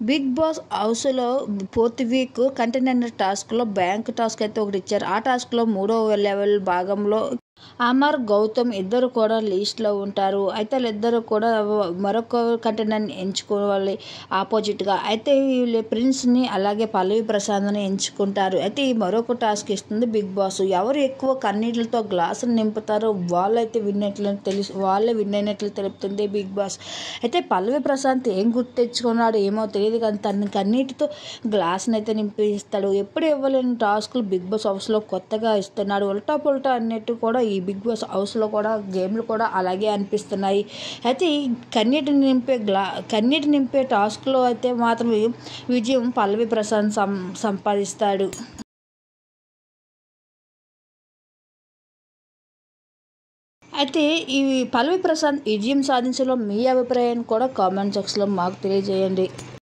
big boss హౌస్లో fourth week contender టాస్క్లో bank task అయితే ఒకటి ఇచ్చారు ఆ టాస్క్లో మూడో లెవెల్ భాగంలో అమర్ గౌతమ్ ఇద్దరు కూడా లీస్ట్లో ఉంటారు అయితే వాళ్ళిద్దరు కూడా మరొక కంటెండర్ని ఎంచుకోవాలి ఆపోజిట్గా అయితే వీళ్ళు ప్రిన్స్ని అలాగే పల్లవి ప్రసాద్ని ఎంచుకుంటారు అయితే ఈ మరొక టాస్క్ ఇస్తుంది బిగ్ బాస్ ఎవరు ఎక్కువ కన్నీళ్ళతో గ్లాసులు నింపుతారో వాళ్ళైతే విన్ అయినట్లు తెలుసు వాళ్ళే విన్ అయినట్లు తెలుపుతుంది బిగ్ బాస్ అయితే పల్లవి ప్రశాంత్ ఏం గుర్తు తెచ్చుకున్నాడు ఏమో తెలియదు కానీ తన కన్నీటితో గ్లాస్ని అయితే నింపిస్తాడు ఎప్పుడు ఇవ్వలేని టాస్క్లు బిగ్ బాస్ హౌస్లో కొత్తగా ఇస్తున్నాడు ఉల్టా పుల్టా అన్నట్టు కూడా ఈ బిగ్ బాస్ హౌస్లో కూడా గేమ్లు కూడా అలాగే అనిపిస్తున్నాయి అయితే ఈ కన్నీటి నింపే గ్లా కన్నీటి నింపే టాస్క్లో అయితే మాత్రం విజయం పల్లవి ప్రశాంత్ సం సంపాదిస్తాడు అయితే ఈ పల్లవి ప్రశాంత్ విజయం సాధించడంలో మీ అభిప్రాయాన్ని కూడా కామెంట్ సెక్షన్లో మాకు తెలియజేయండి